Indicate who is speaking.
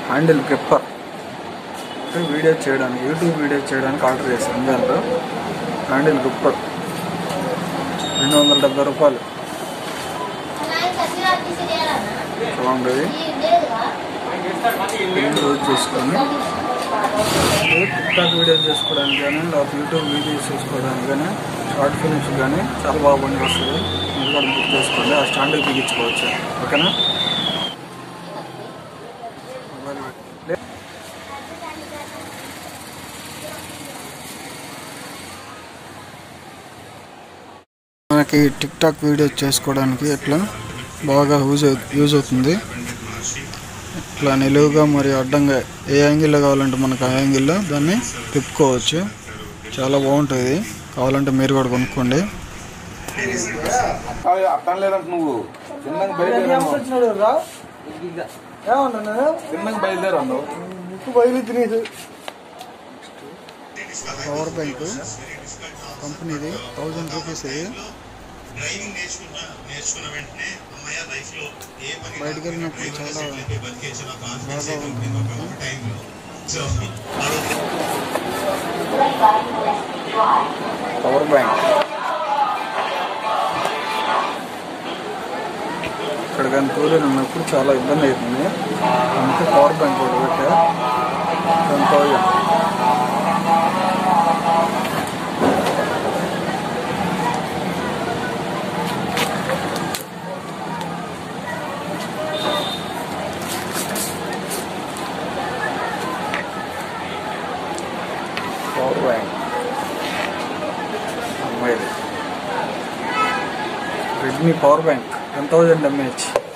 Speaker 1: handle gripper video చేయడానికి YouTube video చేయడానికి order చేశాను అమెజాన్లో హ్యాండిల్ గ్రిప్పర్ రెండు వందల డెబ్బై రూపాయలు బాగుంటుంది దీన్ని యూజ్ చేసుకొని టిక్టాక్ వీడియో చేసుకోవడానికి కానీ లేకపోతే యూట్యూబ్ వీడియోస్ చేసుకోవడానికి కానీ షార్ట్ ఫిలిమ్స్ కానీ చాలా బాగా పని వస్తుంది మీరు కూడా బుక్ చేసుకోండి ఆ స్టాండ్కి బిగించుకోవచ్చు ఓకేనా మనకి టిక్ టాక్ వీడియో చేసుకోవడానికి ఇట్లా బాగా యూజ్ అవు యూజ్ అవుతుంది ఇట్లా నిలువుగా మరియు అడ్డంగా ఏ యాంగిల్లో కావాలంటే మనకు ఆ యాంగిల్లో దాన్ని తిప్పుకోవచ్చు చాలా బాగుంటుంది కావాలంటే మీరు కూడా కొనుక్కోండి
Speaker 2: అర్థం లేదంట నువ్వు తిన్నాక బయలుదేరాను తిన్నాక బయలుదేరాను
Speaker 1: పవర్ బ్యాంక్ కంపెనీది థౌజండ్ రూపీస్ ఇది
Speaker 3: డ్రైవింగ్ నేర్చుకున్నా నేర్చుకున్న వెంటనే అమ్మయ్య లైఫ్ లో ఏ పని
Speaker 1: బయటికి వెళ్ళినప్పుడు చాలా
Speaker 3: బతికేసిన
Speaker 1: బాగా
Speaker 3: కాన్ఫిడెన్స్
Speaker 1: ఉంటుంది
Speaker 3: ఒక టైంలో సో
Speaker 1: పవర్ బ్యాంక్ ఇక్కడ కానీ తోలేని ఉన్నప్పుడు చాలా ఇబ్బంది అవుతుంది అందుకే పవర్ బ్యాంక్ కూడా పెట్టా టెన్ థౌజండ్ పవర్ బ్యాంక్ అమ్మాయిది Redmi power bank ten thousand mAh